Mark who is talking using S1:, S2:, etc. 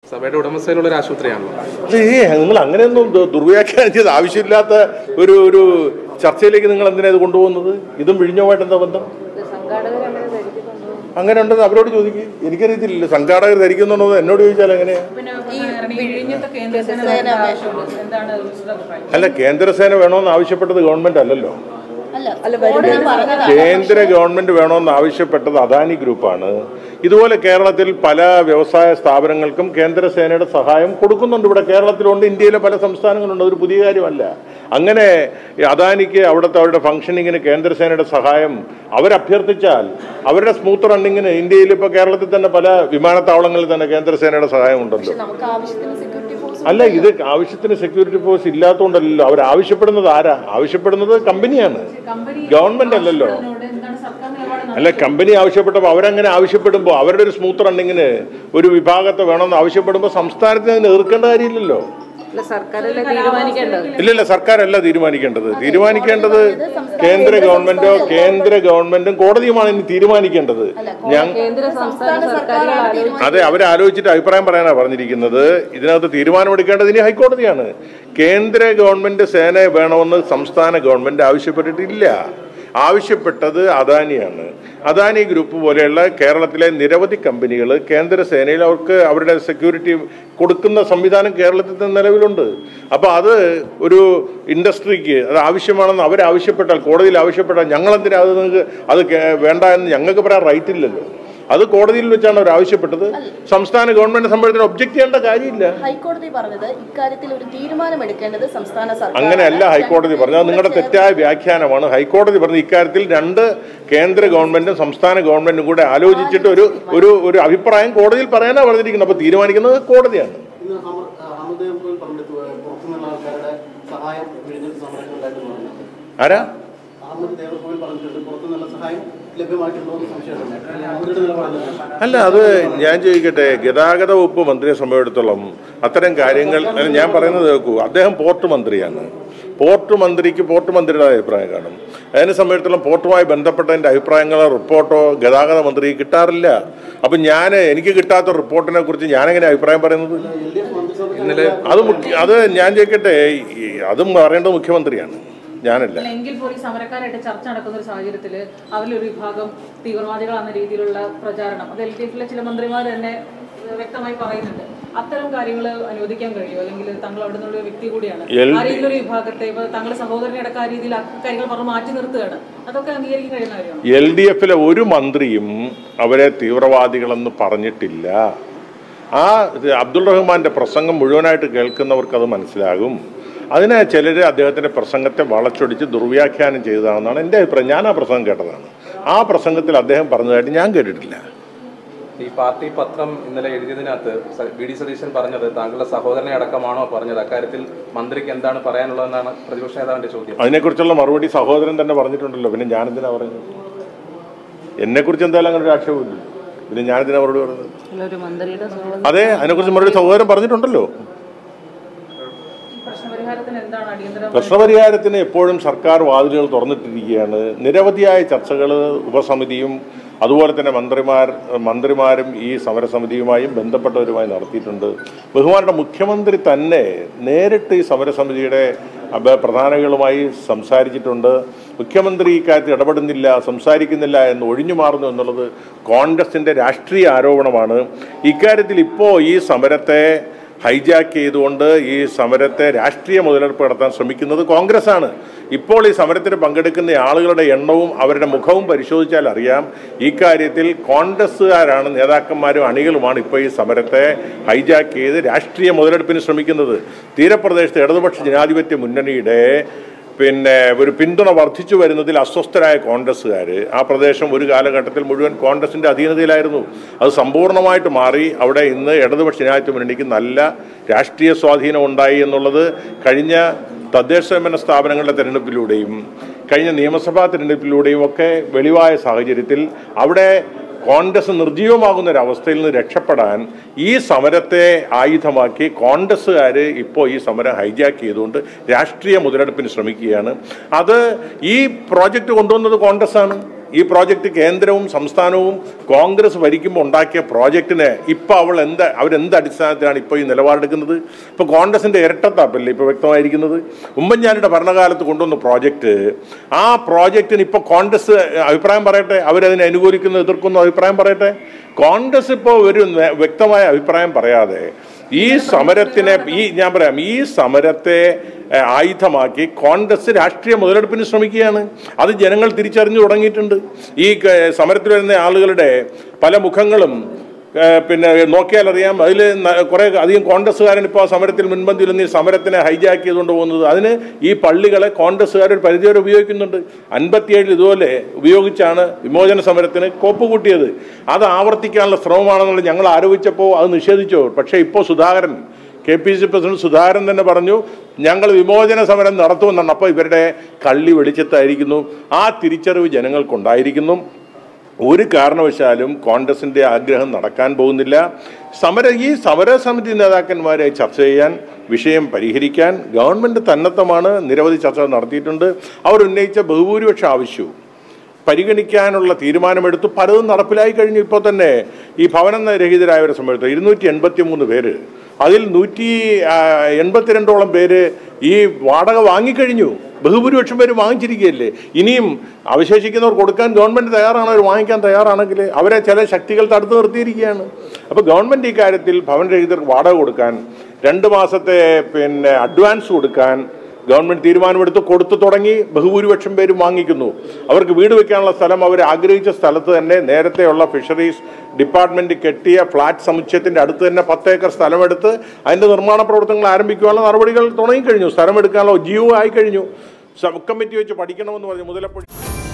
S1: സഭയുടെ ഉടമസ്ഥയിലുള്ള ഒരു ആശുപത്രിയാണല്ലോ
S2: അത് ഈ നിങ്ങൾ അങ്ങനെയൊന്നും ദു- ദുർവ്യാഖ്യാനം ചെയ്ത് ആവശ്യമില്ലാത്ത ഒരു ഒരു ചർച്ചയിലേക്ക് നിങ്ങൾ എന്തിനാ ഇത് കൊണ്ടുപോകുന്നത് ഇതും വിഴിഞ്ഞവുമായിട്ട് എന്താ ബന്ധം അങ്ങനെ ഉണ്ടെന്ന് അവരോട് ചോദിക്കും എനിക്കറിയത്തില്ല സംഘാടകർ ധരിക്കുന്നുണ്ടോ എന്ന് എന്നോട് ചോദിച്ചാൽ എങ്ങനെയാ
S3: പിന്നെ വിഴിഞ്ഞത്തെ കേന്ദ്രസേന വരേണ്ട ആവശ്യമുണ്ട് എന്താണ് മിസ്റ്റർ അഭിപ്രായം
S2: അല്ല കേന്ദ്രസേന വേണമെന്ന് ആവശ്യപ്പെട്ടത് ഗവൺമെന്റ് അല്ലല്ലോ
S4: അല്ല കോടതി പറഞ്ഞതാണ്
S2: കേന്ദ്ര ഗവൺമെന്റ് വേണമെന്ന് ആവശ്യപ്പെട്ടത് അദാനി ഗ്രൂപ്പാണ് ഇതുപോലെ കേരളത്തിൽ പല വ്യവസായ സ്ഥാപനങ്ങൾക്കും കേന്ദ്രസേനയുടെ സഹായം കൊടുക്കുന്നുണ്ട് ഇവിടെ കേരളത്തിലുണ്ട് ഇന്ത്യയിലെ പല സംസ്ഥാനങ്ങളുണ്ട് അതൊരു പുതിയ കാര്യമല്ല അങ്ങനെ ഈ അദാനിക്ക് അവിടുത്തെ അവരുടെ ഫംഗ്ഷനിങ്ങിന് കേന്ദ്രസേനയുടെ സഹായം അവരഭ്യർത്ഥിച്ചാൽ അവരുടെ സ്മൂത്ത് റണ്ണിങ്ങിന് ഇന്ത്യയിൽ ഇപ്പോൾ കേരളത്തിൽ തന്നെ പല വിമാനത്താവളങ്ങളിൽ തന്നെ കേന്ദ്രസേനയുടെ സഹായം ഉണ്ടല്ലോ
S4: നമുക്ക് ആവശ്യത്തിന് സെക്യൂരിറ്റി ഫോഴ്സ്
S2: അല്ല ഇത് ആവശ്യത്തിന് സെക്യൂരിറ്റി ഫോഴ്സ് ഇല്ലാത്തതുകൊണ്ടല്ലോ അവർ ആവശ്യപ്പെടുന്നത് ആരാ ആവശ്യപ്പെടുന്നത് കമ്പനിയാണ് ഗവൺമെന്റ് അല്ലല്ലോ
S3: അതിനോട് എന്താണ് സർക്കാർ നിലപാട്
S2: അല്ല കമ്പനി ആവശ്യപ്പെട്ടപ്പോൾ അവരങ്ങനെ ആവശ്യപ്പെടുമ്പോൾ അവരുടെ ഒരു സ്മൂത്ത് റണ്ണിങ്ങിന് ഒരു വിഭാഗത്തെ വേണമെന്ന് ആവശ്യപ്പെടുമ്പോൾ സംസ്ഥാനത്തിന് അതിന് എതിർക്കേണ്ട കാര്യമില്ലല്ലോ
S5: അല്ല സർക്കാരല്ലേ തീരുമാനിക്കേണ്ടത്
S2: ഇല്ലില്ല സർക്കാരല്ല തീരുമാനിക്കേണ്ടത് തീരുമാനിക്കേണ്ടത് കേന്ദ്ര ഗവൺമെന്റോ കേന്ദ്ര ഗവൺമെന്റും കോടതിയുമാണ് ഇനി തീരുമാനിക്കേണ്ടത് ഞങ്ങൾ
S5: കേന്ദ്ര സംസ്ഥാന സർക്കാരുകൾ ആലോചിച്ച്
S2: അതെ അവരെ ആലോചിച്ചിട്ട് അഭിപ്രായം പറയാനാണ് പറഞ്ഞിരിക്കുന്നത് ഇതിനകത്ത് തീരുമാനമെടുക്കേണ്ടത് ഇനി ഹൈക്കോടതിയാണ് കേന്ദ്ര ഗവൺമെന്റ് സേന വേണമെന്ന് സംസ്ഥാന ഗവൺമെന്റ് ആവശ്യപ്പെട്ടിട്ടില്ല ആവശ്യപ്പെട്ടത് അദാനിയാണ് അദാനി ഗ്രൂപ്പ് പോലെയുള്ള കേരളത്തിലെ നിരവധി കമ്പനികൾ കേന്ദ്ര സേനയിൽ അവർക്ക് അവരുടെ സെക്യൂരിറ്റി കൊടുക്കുന്ന സംവിധാനം കേരളത്തിൽ തന്നെ നിലവിലുണ്ട് അപ്പോൾ അത് ഒരു ഇൻഡസ്ട്രിക്ക് അത് ആവശ്യമാണെന്ന് അവർ ആവശ്യപ്പെട്ടാൽ കോടതിയിൽ ആവശ്യപ്പെട്ടാൽ ഞങ്ങൾ എന്തിനാ അത് നിങ്ങൾക്ക് അത് കേ- വേണ്ട എന്ന് ഞങ്ങൾക്ക് പറയാൻ റൈറ്റ് ഇല്ലല്ലോ അത് കോടതിയിൽ വെച്ചാണ് അവർ ആവശ്യപ്പെട്ടത് സംസ്ഥാന ഗവൺമെന്റ് സംബന്ധിച്ച് ഒബ്ജക്ട് ചെയ്യേണ്ട കാര്യമില്ല
S4: ഹൈക്കോടതി പറഞ്ഞത് ഇക്കാര്യത്തിൽ ഒരു തീരുമാനം എടുക്കേണ്ടത് സംസ്ഥാന സർക്കാർ
S2: അങ്ങനെയല്ല ഹൈക്കോടതി പറഞ്ഞത് അത് നിങ്ങളുടെ തെറ്റായ വ്യാഖ്യാനമാണ് ഹൈക്കോടതി പറഞ്ഞത് ഇക്കാര്യത്തിൽ രണ്ട് കേന്ദ്ര ഗവൺമെന്റും സംസ്ഥാന ഗവൺമെന്റും കൂടെ ആലോചിച്ചിട്ട് ഒരു ഒരു ഒരു അഭിപ്രായം കോടതിയിൽ പറയാനാണ് പറഞ്ഞിരിക്കുന്നത് അപ്പോൾ തീരുമാനിക്കുന്നത് കോടതിയാണ്
S6: ഇന്ന് അമർ അമർദേവ് പോയി പറഞ്ഞിട്ട് പുറത്തുനിന്നുള്ള ആൾക്കാരുടെ സഹായം വിഴിഞ്ഞ സമരങ്ങളിലായിട്ട് പറഞ്ഞിട്ടുണ്ട്
S2: ആരാ
S6: അഹമ്മദ് ദേവർകോവിൽ പറഞ്ഞിട്ടുണ്ട് പുറത്തുനിന്നുള്ള സഹായം ലഭ്യമായിട്ടുണ്ടോ എന്ന് സംശയമുണ്ട് മന്ത്രിയുടെ നിലപാടില്ല
S2: അല്ല അത് ഞാൻ ചോദിക്കട്ടെ ഗതാഗത വകുപ്പ് മന്ത്രിയെ സംബന്ധിച്ചിടത്തോളം അത്തരം കാര്യങ്ങൾ അല്ല, ഞാൻ പറയുന്നത് കേൾക്കൂ അദ്ദേഹം പോർട്ട് മന്ത്രിയാണ് പോർട്ട് മന്ത്രിക്ക് പോർട്ട് മന്ത്രിയുടെ അഭിപ്രായം കാണും അതിനെ സംബന്ധിച്ചിടത്തോളം പോർട്ടുമായി ബന്ധപ്പെട്ടതിൻ്റെ അഭിപ്രായങ്ങളോ റിപ്പോർട്ടോ ഗതാഗത മന്ത്രിക്ക് കിട്ടാറില്ല അപ്പം ഞാൻ എനിക്ക് കിട്ടാത്ത റിപ്പോർട്ടിനെ കുറിച്ച് ഞാനെങ്ങനെ അഭിപ്രായം പറയുന്നത്
S6: എൽ ഡി എഫ് മന്ത്രിസഭ
S1: ഇന്നലെ
S2: അത് മുഖ്യ അത് ഞാൻ ചോദിക്കട്ടെ ഈ അതും പറയേണ്ടത് മുഖ്യമന്ത്രിയാണ് ഞാനല്ല
S3: അല്ല, എങ്കിൽ പോലും ഈ സമരക്കാരായിട്ട് ചർച്ച നടക്കുന്ന ഒരു സാഹചര്യത്തിൽ അവരിലൊരു വിഭാഗം തീവ്രവാദികളെന്ന രീതിയിലുള്ള പ്രചാരണം അത് എൽ ഡി എഫിലെ ചില മന്ത്രിമാർ തന്നെ ഏഹ്, വ്യക്തമായി പറയുന്നുണ്ട് അത്തരം കാര്യങ്ങൾ അനുവദിക്കാൻ കഴിയുമോ അല്ലെങ്കിൽ താങ്കൾ അവിടെ നിന്നുള്ള ഒരു വ്യക്തി കൂടിയാണ്
S2: എൽ-
S3: ആ രീതിയിലൊരു വിഭാഗത്തെ ഇപ്പൊ താങ്കളുടെ സഹോദരനെ അടക്കം ആ രീതിയിൽ ആ കാര്യങ്ങൾ പറഞ്ഞ് മാറ്റി നിർത്തുകയാണ് അതൊക്കെ അംഗീകരിക്കാൻ കഴിയുന്ന കാര്യമാണ്
S2: എൽ ഡി എഫിലെ ഒരു മന്ത്രിയും അവരെ തീവ്രവാദികളെന്ന് പറഞ്ഞിട്ടില്ല ആ ഇത് അബ്ദുൾ റഹ്മാന്റെ പ്രസംഗം മുഴുവനായിട്ട് കേൾക്കുന്നവർക്ക് അത് മനസ്സിലാകും അതിനെ ചിലർ അദ്ദേഹത്തിന്റെ പ്രസംഗത്തെ വളച്ചൊടിച്ച് ദുർവ്യാഖ്യാനം ചെയ്തതാണെന്നാണ് എൻ്റെ അഭിപ്രായം ഞാൻ ആ പ്രസംഗം കേട്ടതാണ് ആ പ്രസംഗത്തിൽ അദ്ദേഹം പറഞ്ഞതായിട്ട് ഞാൻ കേട്ടിട്ടില്ല
S1: ഈ പാർട്ടി പത്രം ഇന്നലെ എഴുതിയതിനകത്ത് സ- വി ഡി സതീശൻ പറഞ്ഞത് താങ്കളുടെ സഹോദരനെ അടക്കമാണോ പറഞ്ഞത് അക്കാര്യത്തിൽ മന്ത്രിക്ക് എന്താണ് പറയാനുള്ളതെന്നാണ് പ്രതിപക്ഷ നേതാവിന്റെ ചോദ്യം
S2: അതിനെക്കുറിച്ചുള്ള മറുപടി സഹോദരൻ തന്നെ പറഞ്ഞിട്ടുണ്ടല്ലോ പിന്നെ ഞാനെന്തിനാ പറയുന്നത് എന്നെക്കുറിച്ച് എന്തായാലും അങ്ങനെ ഒരു ആക്ഷേപമില്ല പിന്നെ ഞാനെന്തിനാ മറുപടി പറയുന്നത്
S5: അല്ല, ഒരു മന്ത്രിയുടെ സഹോദരൻ
S2: അതെ അതിനെക്കുറിച്ച് മറുപടി സഹോദരൻ പറഞ്ഞിട്ടുണ്ടല്ലോ
S3: ഈ പ്രശ്നപരിഹാരത്തിന് എന്താണ് അടിയന്തര
S2: പ്രശ്നപരിഹാരത്തിന് എപ്പോഴും സർക്കാർ വാതിലുകൾ തുറന്നിട്ടിരിക്കുകയാണ് നിരവധിയായ ചർച്ചകൾ ഉപസമിതിയും അതുപോലെ തന്നെ മന്ത്രിമാർ മന്ത്രിമാരും ഈ സമരസമിതിയുമായും ബന്ധപ്പെട്ടവരുമായി നടത്തിയിട്ടുണ്ട് ബഹുമാനയുടെ മുഖ്യമന്ത്രി തന്നെ നേരിട്ട് ഈ സമരസമിതിയുടെ അബ- പ്രധാനികളുമായി സംസാരിച്ചിട്ടുണ്ട് മുഖ്യമന്ത്രി ഇക്കാര്യത്തിൽ ഇടപെടുന്നില്ല സംസാരിക്കുന്നില്ല എന്ന് ഒഴിഞ്ഞു മാറുന്നു എന്നുള്ളത് കോൺഗ്രസിൻ്റെ രാഷ്ട്രീയ ആരോപണമാണ് ഇക്കാര്യത്തിൽ ഇപ്പോൾ ഈ സമരത്തെ ഹൈജാക്ക് ചെയ്തുകൊണ്ട് ഈ സമരത്തെ രാഷ്ട്രീയ മുതലെടുപ്പ് നടത്താൻ ശ്രമിക്കുന്നത് കോൺഗ്രസ് ആണ് ഇപ്പോൾ ഈ സമരത്തിന് പങ്കെടുക്കുന്ന ആളുകളുടെ എണ്ണവും അവരുടെ മുഖവും പരിശോധിച്ചാൽ അറിയാം ഈ കാര്യത്തിൽ കോൺഗ്രസ്സുകാരാണ് നേതാക്കന്മാരും അണികളുമാണ് ഇപ്പോൾ ഈ സമരത്തെ ഹൈജാക്ക് ചെയ്ത് രാഷ്ട്രീയ മുതലെടുപ്പിന് ശ്രമിക്കുന്നത് തീരപ്രദേശത്ത് ഇടതുപക്ഷ ജനാധിപത്യ മുന്നണിയുടെ പിന്നെ ഒരു പിന്തുണ വർദ്ധിച്ചു വരുന്നതിൽ അസ്വസ്ഥരായ കോൺഗ്രസ്സുകാർ ആ പ്രദേശം ഒരു കാലഘട്ടത്തിൽ മുഴുവൻ കോൺഗ്രസിൻ്റെ അധീനതയിലായിരുന്നു അത് സമ്പൂർണ്ണമായിട്ട് മാറി അവിടെ ഇന്ന് ഇടതുപക്ഷ ജനാധിപത്യ മുന്നണിക്ക് നല്ല രാഷ്ട്രീയ സ്വാധീനം ഉണ്ടായി എന്നുള്ളത് കഴിഞ്ഞ തദ്ദേശ സ്വയംഭരണ സ്ഥാപനങ്ങളുടെ തെരഞ്ഞെടുപ്പിലൂടെയും കഴിഞ്ഞ നിയമസഭാ തെരഞ്ഞെടുപ്പിലൂടെയും ഒക്കെ വെളിവായ സാഹചര്യത്തിൽ അവിടെ കോൺഗ്രസ് നിർജീവമാകുന്ന ഒരു അവസ്ഥയിൽ നിന്ന് രക്ഷപ്പെടാൻ ഈ സമരത്തെ ആയുധമാക്കി കോൺഗ്രസ്സുകാർ ഇപ്പോൾ ഈ സമരം ഹൈജാക്ക് ചെയ്തുകൊണ്ട് രാഷ്ട്രീയ മുതലെടുപ്പിന് ശ്രമിക്കുകയാണ് അത് ഈ പ്രോജക്റ്റ് കൊണ്ടുവന്നത് കോൺഗ്രസ് ആണ് ഈ പ്രോജക്റ്റ് കേന്ദ്രവും സംസ്ഥാനവും കോൺഗ്രസ് ഭരിക്കുമ്പോൾ ഉണ്ടാക്കിയ പ്രോജക്റ്റിനെ ഇപ്പോൾ അവൾ എന്ത് അവരെന്ത് അടിസ്ഥാനത്തിലാണ് ഇപ്പോൾ ഈ നിലപാടെടുക്കുന്നത് ഇപ്പോൾ കോൺഗ്രസിൻ്റെ ഇരട്ടത്താപ്പല്ലേ ഇപ്പോൾ വ്യക്തമായിരിക്കുന്നത് ഉമ്മൻചാണ്ടിയുടെ ഭരണകാലത്ത് കൊണ്ടുവന്ന പ്രോജക്റ്റ് ആ പ്രോജക്റ്റിന് ഇപ്പോൾ കോൺഗ്രസ് അഭിപ്രായം പറയട്ടെ അവരതിനെ അനുകൂലിക്കുന്നു എതിർക്കുന്നു അഭിപ്രായം പറയട്ടെ കോൺഗ്രസ് ഇപ്പോൾ ഒരു നെ- വ്യക്തമായ അഭിപ്രായം പറയാതെ ഈ സമരത്തിനെ ഈ ഞാൻ പറയാം ഈ സമരത്തെ ഏഹ്, ആയുധമാക്കി കോൺഗ്രസ് രാഷ്ട്രീയ മുതലെടുപ്പിന് ശ്രമിക്കുകയാണ് അത് ജനങ്ങൾ തിരിച്ചറിഞ്ഞു തുടങ്ങിയിട്ടുണ്ട് ഈ ക- സമരത്തിൽ വരുന്ന ആളുകളുടെ പല മുഖങ്ങളും ഏഹ്, പിന്നെ നോക്കിയാൽ അറിയാം അതിൽ കുറെ അധികം കോൺഗ്രസ്സുകാരൻ ഇപ്പോൾ ആ സമരത്തിൽ മുൻപന്തിയിൽ നിന്ന് ഈ സമരത്തിനെ ഹൈജാക്ക് ചെയ്തുകൊണ്ട് പോകുന്നത് അതിന് ഈ പള്ളികളെ കോൺഗ്രസ്സുകാർ ഒരു പരിധിവരെ ഉപയോഗിക്കുന്നുണ്ട് അൻപത്തിയേഴിൽ ഇതുപോലെ ഉപയോഗിച്ചാണ് വിമോചന സമരത്തിന് കോപ്പ് കൂട്ടിയത് അത് ആവർത്തിക്കാനുള്ള ശ്രമമാണെന്നുള്ളത് ഞങ്ങൾ ആരോപിച്ചപ്പോൾ അത് നിഷേധിച്ചു പക്ഷേ ഇപ്പോൾ Sudhakaran K P C president Sudhakaran തന്നെ പറഞ്ഞു ഞങ്ങൾ വിമോചന സമരം നടത്തുമെന്നാണ് അപ്പോൾ ഇവരുടെ കള്ളി വെളിച്ചത്തായിരിക്കുന്നു ആ തിരിച്ചറിവ് ജനങ്ങൾക്കുണ്ടായിരിക്കുന്നു ഒരു കാരണവശാലും കോൺഗ്രസിന്റെ ആഗ്രഹം നടക്കാൻ പോകുന്നില്ല സമര ഈ സമരസമിതി നേതാക്കന്മാരെ ചർച്ച ചെയ്യാൻ വിഷയം പരിഹരിക്കാൻ ഗവൺമെന്റ് തന്നത്തമാണ് നിരവധി ചർച്ചകൾ നടത്തിയിട്ടുണ്ട് അവർ ഉന്നയിച്ച ബഹുഭൂരിപക്ഷ ആവശ്യവും പരിഗണിക്കാനുള്ള തീരുമാനമെടുത്തു പലതും നടപ്പിലായി കഴിഞ്ഞു ഇപ്പോൾ തന്നെ ഈ ഭവന രഹിതരായവരെ സംബന്ധിച്ച് ഇരുന്നൂറ്റി എൺപത്തി മൂന്ന് പേര് അതിൽ നൂറ്റി ആ, എൺപത്തിരണ്ടോളം പേര് ഈ വാടക വാങ്ങിക്കഴിഞ്ഞു ബഹുഭൂരിപക്ഷം പേര് വാങ്ങിച്ചിരിക്കുകയല്ലേ ഇനിയും അവശേഷിക്കുന്നവർ കൊടുക്കാൻ ഗവൺമെന്റ് തയ്യാറാണ് അവർ വാങ്ങിക്കാൻ തയ്യാറാണെങ്കിൽ അവരെ ചില ശക്തികൾ തടുത്തു നിർത്തിയിരിക്കുകയാണ് അപ്പോൾ ഗവൺമെന്റ് ഈ കാര്യത്തിൽ ഭവനരഹിതർക്ക് വാടക കൊടുക്കാൻ രണ്ട് മാസത്തെ പിന്നെ അഡ്വാൻസ് കൊടുക്കാൻ ഗവൺമെന്റ് തീരുമാനമെടുത്ത് കൊടുത്തു തുടങ്ങി ബഹുഭൂരിപക്ഷം പേരും വാങ്ങിക്കുന്നു അവർക്ക് വീട് വെക്കാനുള്ള സ്ഥലം അവർ ആഗ്രഹിച്ച സ്ഥലത്ത് തന്നെ നേരത്തെയുള്ള ഫിഷറീസ് ഡിപ്പാർട്ട്മെന്റ് കെട്ടിയ ഫ്ലാറ്റ് സമുച്ചയത്തിന്റെ അടുത്ത് തന്നെ പത്ത് ഏക്കർ സ്ഥലമെടുത്ത് അതിന്റെ നിർമ്മാണ പ്രവർത്തനങ്ങൾ ആരംഭിക്കാനുള്ള നടപടികൾ തുടങ്ങിക്കഴിഞ്ഞു സ്ഥലമെടുക്കാനുള്ള ജിയോ ആയി കഴിഞ്ഞു സബ് കമ്മിറ്റി വെച്ച് പഠിക്കണമെന്ന് പറഞ്ഞു മുതലപ്പൊഴി